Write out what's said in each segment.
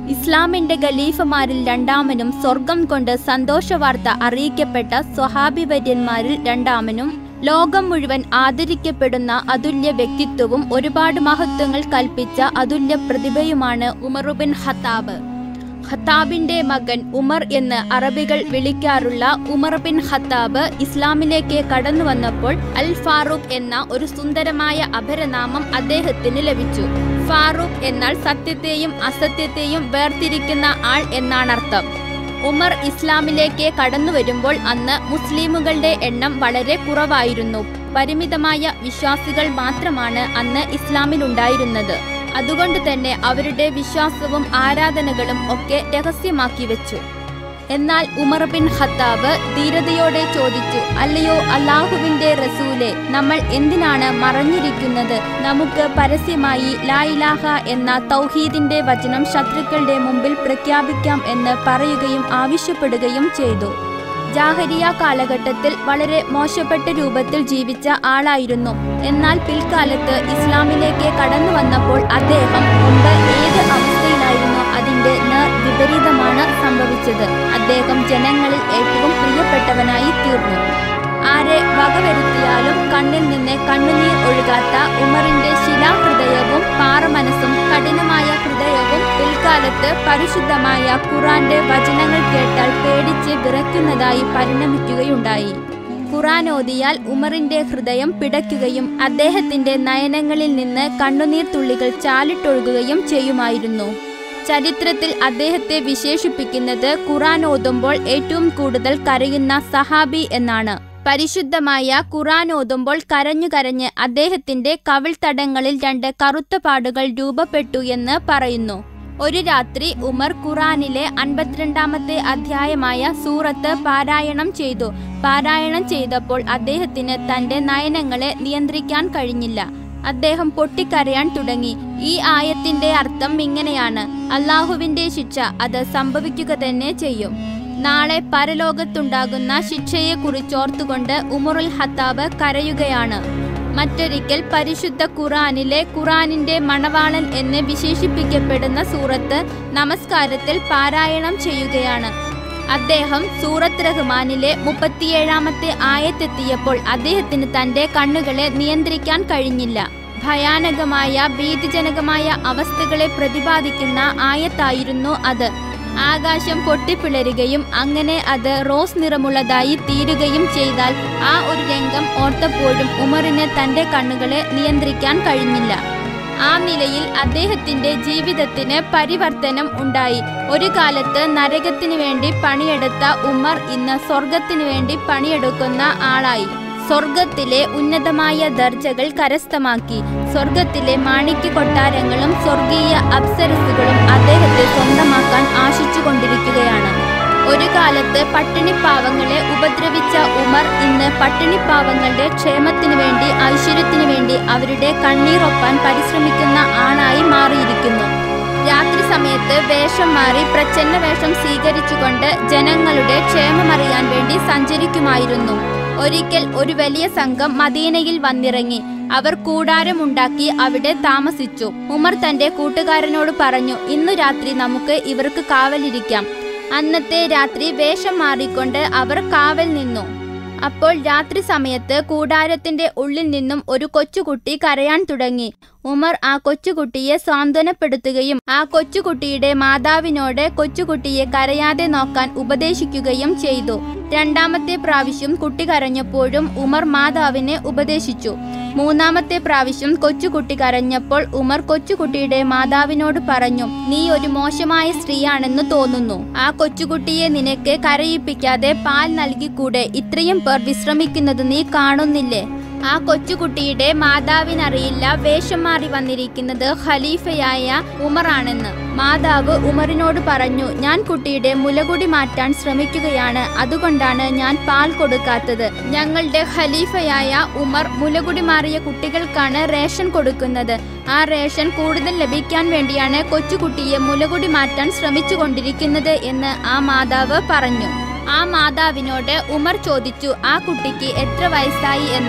ഇസ്ലാമിന്റെ ഖലീഫമാരിൽ രണ്ടാമനും സ്വർഗം കൊണ്ട് സന്തോഷവാർത്ത അറിയിക്കപ്പെട്ട സ്വഹാബിവര്യന്മാരിൽ രണ്ടാമനും ലോകം മുഴുവൻ ആദരിക്കപ്പെടുന്ന അതുല്യ വ്യക്തിത്വവും ഒരുപാട് മഹത്വങ്ങൾ കൽപ്പിച്ച അതുല്യ പ്രതിഭയുമാണ് ഉമറുബിൻ ഖത്താബ് ഖത്താബിന്റെ മകൻ ഉമർ എന്ന് അറബികൾ വിളിക്കാറുള്ള ഉമർ ബിൻ ഖത്താബ് ഇസ്ലാമിലേക്ക് കടന്നു വന്നപ്പോൾ അൽ ഫാറൂഖ് എന്ന ഒരു സുന്ദരമായ അപരനാമം അദ്ദേഹത്തിന് ലഭിച്ചു ഫാറൂഖ് എന്നാൽ സത്യത്തെയും അസത്യത്തെയും വേർതിരിക്കുന്ന ആൾ എന്നാണർത്ഥം ഉമർ ഇസ്ലാമിലേക്ക് കടന്നു വരുമ്പോൾ അന്ന് മുസ്ലിമുകളുടെ എണ്ണം വളരെ കുറവായിരുന്നു പരിമിതമായ വിശ്വാസികൾ മാത്രമാണ് അന്ന് ഇസ്ലാമിലുണ്ടായിരുന്നത് അതുകൊണ്ട് തന്നെ അവരുടെ വിശ്വാസവും ആരാധനകളും ഒക്കെ രഹസ്യമാക്കി വെച്ചു എന്നാൽ ഉമർ ബിൻ ഖത്താബ് ധീരതയോടെ ചോദിച്ചു അല്ലയോ അള്ളാഹുവിന്റെ റസൂലെ നമ്മൾ എന്തിനാണ് മറഞ്ഞിരിക്കുന്നത് നമുക്ക് പരസ്യമായി ലാ ഇലാഹ എന്ന തൗഹീദിന്റെ വചനം ശത്രുക്കളുടെ മുമ്പിൽ പ്രഖ്യാപിക്കാം എന്ന് പറയുകയും ആവശ്യപ്പെടുകയും ചെയ്തു ജാഹരിയ കാലഘട്ടത്തിൽ വളരെ മോശപ്പെട്ട രൂപത്തിൽ ജീവിച്ച ആളായിരുന്നു എന്നാൽ പിൽക്കാലത്ത് ഇസ്ലാമിലേക്ക് കടന്നു വന്നപ്പോൾ അദ്ദേഹം മുമ്പ് ഏത് അവസ്ഥയിലായിരുന്നു അതിന്റെ നേർ വിപരീതമാണ് സംഭവിച്ചത് അദ്ദേഹം ജനങ്ങളിൽ ഏറ്റവും പ്രിയപ്പെട്ടവനായി തീർന്നു ആരെ വകവരുത്തിയാലും കണ്ണിൽ നിന്ന് കണ്ണുനീർ ഒഴുകാത്ത ഉമറിന്റെ ശിലാഹൃദയവും പാറമനസ്സും കഠിനമായ ഹൃദയവും പിൽക്കാലത്ത് പരിശുദ്ധമായ ഖുറാന്റെ വചനങ്ങൾ കേട്ടാൽ പേടിച്ച് വിറയ്ക്കുന്നതായി പരിണമിക്കുകയുണ്ടായി ഖുറാൻ ഓതിയാൽ ഉമറിന്റെ ഹൃദയം പിടയ്ക്കുകയും അദ്ദേഹത്തിന്റെ നയനങ്ങളിൽ നിന്ന് കണ്ണുനീർ തുള്ളികൾ ചാലിട്ടൊഴുകുകയും ചെയ്യുമായിരുന്നു ചരിത്രത്തിൽ അദ്ദേഹത്തെ വിശേഷിപ്പിക്കുന്നത് ഖുറാൻ ഓതുമ്പോൾ ഏറ്റവും കൂടുതൽ കരയുന്ന സഹാബി എന്നാണ് പരിശുദ്ധമായ ഖുറാൻ ഓതുമ്പോൾ കരഞ്ഞു കരഞ്ഞ് അദ്ദേഹത്തിന്റെ കവിൾത്തടങ്ങളിൽ രണ്ട് കറുത്ത പാടുകൾ രൂപപ്പെട്ടു എന്ന് പറയുന്നു ഒരു രാത്രി ഉമർ ഖുറാനിലെ അൻപത്തിരണ്ടാമത്തെ അധ്യായമായ സൂറത്ത് പാരായണം ചെയ്തു പാരായണം ചെയ്തപ്പോൾ അദ്ദേഹത്തിന് തന്റെ നയനങ്ങളെ നിയന്ത്രിക്കാൻ കഴിഞ്ഞില്ല അദ്ദേഹം പൊട്ടിക്കരയാൻ തുടങ്ങി ഈ ആയത്തിന്റെ അർത്ഥം ഇങ്ങനെയാണ് അള്ളാഹുവിന്റെ ശിക്ഷ അത് സംഭവിക്കുക തന്നെ ചെയ്യും നാളെ പരലോകത്തുണ്ടാകുന്ന ശിക്ഷയെക്കുറിച്ചോർത്തുകൊണ്ട് ഉമറുൽ ഹത്താബ് കരയുകയാണ് മറ്റൊരിക്കൽ പരിശുദ്ധ ഖുറാനിലെ ഖുറാനിന്റെ മണവാളൻ എന്ന് വിശേഷിപ്പിക്കപ്പെടുന്ന സൂറത്ത് നമസ്കാരത്തിൽ പാരായണം ചെയ്യുകയാണ് അദ്ദേഹം സൂറത്ത് റഹ്മാനിലെ മുപ്പത്തിയേഴാമത്തെ ആയത്തെത്തിയപ്പോൾ അദ്ദേഹത്തിന് തന്റെ കണ്ണുകളെ നിയന്ത്രിക്കാൻ കഴിഞ്ഞില്ല ഭയാനകമായ ഭീതിജനകമായ അവസ്ഥകളെ പ്രതിപാദിക്കുന്ന ആയത്തായിരുന്നു അത് ആകാശം പൊട്ടിപ്പിളരുകയും അങ്ങനെ അത് റോസ് നിറമുള്ളതായി തീരുകയും ചെയ്താൽ ആ ഒരു രംഗം ഓർത്തപ്പോഴും ഉമറിന് തന്റെ കണ്ണുകളെ നിയന്ത്രിക്കാൻ കഴിഞ്ഞില്ല ആ നിലയിൽ അദ്ദേഹത്തിന്റെ ജീവിതത്തിന് പരിവർത്തനം ഉണ്ടായി ഒരു കാലത്ത് നരകത്തിനു വേണ്ടി പണിയെടുത്ത ഉമർ ഇന്ന് സ്വർഗത്തിനു വേണ്ടി പണിയെടുക്കുന്ന ആളായി സ്വർഗത്തിലെ ഉന്നതമായ ദർജകൾ കരസ്ഥമാക്കി സ്വർഗത്തിലെ മാണിക്യ കൊട്ടാരങ്ങളും സ്വർഗീയ അപ്സരസുകളും അദ്ദേഹത്തെ സ്വന്തമാക്കാൻ ആശിച്ചുകൊണ്ടിരിക്കുകയാണ് ഒരു കാലത്ത് പട്ടിണിപ്പാവങ്ങളെ ഉപദ്രവിച്ച ഉമർ ഇന്ന് പട്ടിണിപ്പാവങ്ങളുടെ ക്ഷേമത്തിനു വേണ്ടി ഐശ്വര്യത്തിനു വേണ്ടി അവരുടെ കണ്ണീറൊപ്പാൻ പരിശ്രമിക്കുന്ന ആണായി മാറിയിരിക്കുന്നു രാത്രി സമയത്ത് വേഷം മാറി പ്രച്ഛന്ന വേഷം സ്വീകരിച്ചുകൊണ്ട് ജനങ്ങളുടെ ക്ഷേമമറിയാൻ വേണ്ടി സഞ്ചരിക്കുമായിരുന്നു ഒരിക്കൽ ഒരു വലിയ സംഘം മദീനയിൽ വന്നിറങ്ങി അവർ കൂടാരമുണ്ടാക്കി അവിടെ താമസിച്ചു ഉമർ തന്റെ കൂട്ടുകാരനോട് പറഞ്ഞു ഇന്നു രാത്രി നമുക്ക് ഇവർക്ക് കാവലിരിക്കാം അന്നത്തെ രാത്രി വേഷം മാറിക്കൊണ്ട് അവർ കാവൽ നിന്നു അപ്പോൾ രാത്രി സമയത്ത് കൂടാരത്തിന്റെ ഉള്ളിൽ നിന്നും ഒരു കൊച്ചുകുട്ടി കരയാൻ തുടങ്ങി ഉമർ ആ കൊച്ചുകുട്ടിയെ സാന്ത്വനപ്പെടുത്തുകയും ആ കൊച്ചുകുട്ടിയുടെ മാതാവിനോട് കൊച്ചുകുട്ടിയെ കരയാതെ നോക്കാൻ ഉപദേശിക്കുകയും ചെയ്തു രണ്ടാമത്തെ പ്രാവശ്യം കുട്ടി കരഞ്ഞപ്പോഴും ഉമർ മാതാവിനെ ഉപദേശിച്ചു മൂന്നാമത്തെ പ്രാവശ്യം കൊച്ചുകുട്ടി കരഞ്ഞപ്പോൾ ഉമർ കൊച്ചുകുട്ടിയുടെ മാതാവിനോട് പറഞ്ഞു നീ ഒരു മോശമായ സ്ത്രീയാണെന്ന് തോന്നുന്നു ആ കൊച്ചുകുട്ടിയെ നിനക്ക് കരയിപ്പിക്കാതെ പാൽ നൽകിക്കൂടെ ഇത്രയും പേർ വിശ്രമിക്കുന്നത് നീ കാണുന്നില്ലേ ആ കൊച്ചുകുട്ടിയുടെ മാതാവിനറിയില്ല വേഷം മാറി വന്നിരിക്കുന്നത് ഖലീഫയായ ഉമറാണെന്ന് മാതാവ് ഉമറിനോട് പറഞ്ഞു ഞാൻ കുട്ടിയുടെ മുലകുടി മാറ്റാൻ ശ്രമിക്കുകയാണ് അതുകൊണ്ടാണ് ഞാൻ പാൽ കൊടുക്കാത്തത് ഞങ്ങളുടെ ഖലീഫയായ ഉമർ മുലകുടി മാറിയ കുട്ടികൾക്കാണ് റേഷൻ കൊടുക്കുന്നത് ആ റേഷൻ കൂടുതൽ ലഭിക്കാൻ വേണ്ടിയാണ് കൊച്ചുകുട്ടിയെ മുലകുടി മാറ്റാൻ ശ്രമിച്ചുകൊണ്ടിരിക്കുന്നത് എന്ന് ആ മാതാവ് പറഞ്ഞു ആ മാതാവിനോട് ഉമർ ചോദിച്ചു ആ കുട്ടിക്ക് എത്ര വയസ്സായി എന്ന്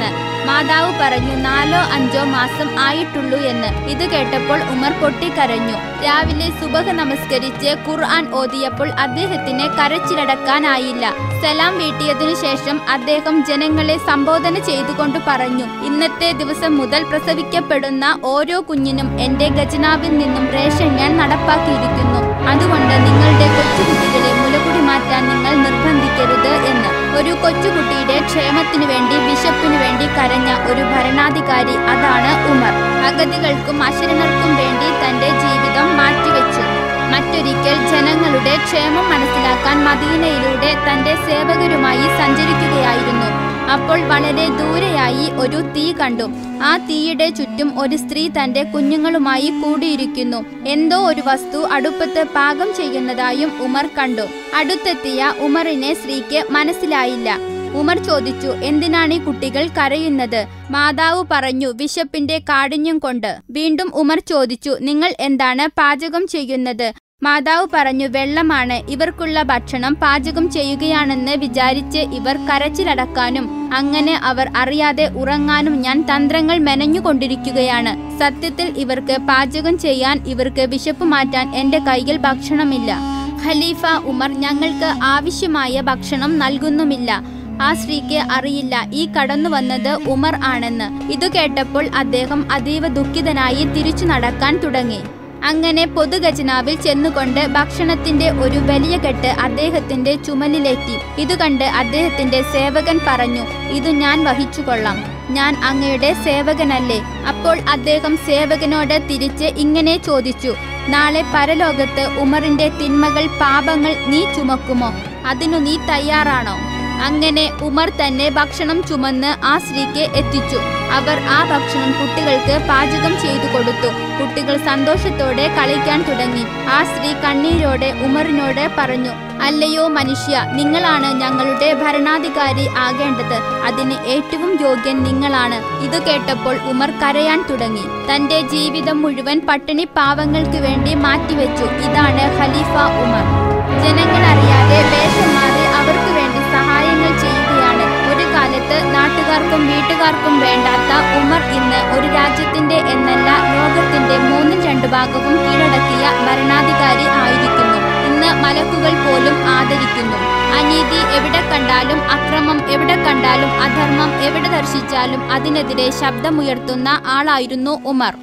മാതാവ് പറഞ്ഞു നാലോ അഞ്ചോ മാസം ആയിട്ടുള്ളൂ എന്ന് ഇത് കേട്ടപ്പോൾ ഉമർ പൊട്ടിക്കരഞ്ഞു രാവിലെ സുബഹ നമസ്കരിച്ച് ഖുർആൻ ഓതിയപ്പോൾ അദ്ദേഹത്തിന് കരച്ചിലടക്കാനായില്ല സലാം വീട്ടിയതിനു ശേഷം അദ്ദേഹം ജനങ്ങളെ സംബോധന ചെയ്തുകൊണ്ട് പറഞ്ഞു ഇന്നത്തെ ദിവസം മുതൽ പ്രസവിക്കപ്പെടുന്ന ഓരോ കുഞ്ഞിനും എന്റെ ഖജനാവിൽ നിന്നും റേഷൻ ഞാൻ നടപ്പാക്കിയിരിക്കുന്നു അതുകൊണ്ട് നിങ്ങളുടെ കൊച്ചുകുട്ടികളെ മുലകുടി മാറ്റാൻ നിങ്ങൾ നിർബന്ധിക്കരുത് എന്ന് ഒരു കൊച്ചുകുട്ടിയുടെ ക്ഷേമത്തിനു വേണ്ടി ബിഷപ്പിനു വേണ്ടി കരഞ്ഞ ഒരു ഭരണാധികാരി അതാണ് ഉമർ അഗതികൾക്കും അശരണർക്കും വേണ്ടി തന്റെ ജീവിതം മാറ്റിവെച്ചു മറ്റൊരിക്കൽ ജനങ്ങളുടെ ക്ഷേമം മനസ്സിലാക്കാൻ മദീനയിലൂടെ തന്റെ സേവകരുമായി സഞ്ചരിക്കുകയായിരുന്നു അപ്പോൾ വളരെ ദൂരെയായി ഒരു തീ കണ്ടു ആ തീയുടെ ചുറ്റും ഒരു സ്ത്രീ തന്റെ കുഞ്ഞുങ്ങളുമായി കൂടിയിരിക്കുന്നു എന്തോ ഒരു വസ്തു അടുപ്പത്ത് പാകം ചെയ്യുന്നതായും ഉമർ കണ്ടു അടുത്തെത്തിയ ഉമറിനെ സ്ത്രീക്ക് മനസ്സിലായില്ല ഉമർ ചോദിച്ചു എന്തിനാണ് ഈ കുട്ടികൾ കരയുന്നത് മാതാവ് പറഞ്ഞു വിശപ്പിന്റെ കാഠിന്യം കൊണ്ട് വീണ്ടും ഉമർ ചോദിച്ചു നിങ്ങൾ എന്താണ് പാചകം ചെയ്യുന്നത് മാതാവ് പറഞ്ഞു വെള്ളമാണ് ഇവർക്കുള്ള ഭക്ഷണം പാചകം ചെയ്യുകയാണെന്ന് വിചാരിച്ച് ഇവർ കരച്ചിലടക്കാനും അങ്ങനെ അവർ അറിയാതെ ഉറങ്ങാനും ഞാൻ തന്ത്രങ്ങൾ മെനഞ്ഞുകൊണ്ടിരിക്കുകയാണ് സത്യത്തിൽ ഇവർക്ക് പാചകം ചെയ്യാൻ ഇവർക്ക് വിശപ്പ് മാറ്റാൻ എന്റെ കൈയിൽ ഭക്ഷണമില്ല ഖലീഫ ഉമർ ഞങ്ങൾക്ക് ആവശ്യമായ ഭക്ഷണം നൽകുന്നുമില്ല ആ സ്ത്രീക്ക് അറിയില്ല ഈ കടന്നു വന്നത് ഉമർ ആണെന്ന് ഇതു കേട്ടപ്പോൾ അദ്ദേഹം അതീവ ദുഃഖിതനായി തിരിച്ചു നടക്കാൻ തുടങ്ങി അങ്ങനെ പൊതുഖജനാവിൽ ചെന്നുകൊണ്ട് ഭക്ഷണത്തിന്റെ ഒരു വലിയ കെട്ട് അദ്ദേഹത്തിന്റെ ചുമലിലേറ്റി ഇത് കണ്ട് അദ്ദേഹത്തിന്റെ സേവകൻ പറഞ്ഞു ഇത് ഞാൻ വഹിച്ചുകൊള്ളാം ഞാൻ അങ്ങയുടെ സേവകനല്ലേ അപ്പോൾ അദ്ദേഹം സേവകനോട് തിരിച്ച് ഇങ്ങനെ ചോദിച്ചു നാളെ പരലോകത്ത് ഉമറിന്റെ തിന്മകൾ പാപങ്ങൾ നീ ചുമക്കുമോ അതിനു നീ തയ്യാറാണോ അങ്ങനെ ഉമർ തന്നെ ഭക്ഷണം ചുമന്ന് ആ സ്ത്രീക്ക് എത്തിച്ചു അവർ ആ ഭക്ഷണം കുട്ടികൾക്ക് പാചകം ചെയ്തു കൊടുത്തു കുട്ടികൾ സന്തോഷത്തോടെ കളിക്കാൻ തുടങ്ങി ആ സ്ത്രീ കണ്ണീരോടെ ഉമറിനോട് പറഞ്ഞു അല്ലയോ മനുഷ്യ നിങ്ങളാണ് ഞങ്ങളുടെ ഭരണാധികാരി ആകേണ്ടത് അതിന് ഏറ്റവും യോഗ്യൻ നിങ്ങളാണ് ഇത് കേട്ടപ്പോൾ ഉമർ കരയാൻ തുടങ്ങി തന്റെ ജീവിതം മുഴുവൻ പട്ടിണി പാവങ്ങൾക്ക് വേണ്ടി മാറ്റിവെച്ചു ഇതാണ് ഖലീഫ ഉമർ ജനങ്ങൾ അറിയാതെ വേഷം മാറി അവർക്ക് വേണ്ടി സഹായങ്ങൾ ചെയ്യുകയാണ് ഒരു കാലത്ത് നാട്ടുകാർക്കും വീട്ടുകാർക്കും വേണ്ടാത്ത ഉമർ ഇന്ന് ഒരു രാജ്യത്തിന്റെ എന്നല്ല ലോകത്തിന്റെ മൂന്നും രണ്ടു ഭാഗവും കീഴടക്കിയ ഭരണാധികാരി ആയിരിക്കുന്നു ഇന്ന് മലക്കുകൾ പോലും ആദരിക്കുന്നു അനീതി എവിടെ കണ്ടാലും അക്രമം എവിടെ കണ്ടാലും അധർമ്മം എവിടെ ദർശിച്ചാലും അതിനെതിരെ ശബ്ദമുയർത്തുന്ന ആളായിരുന്നു ഉമർ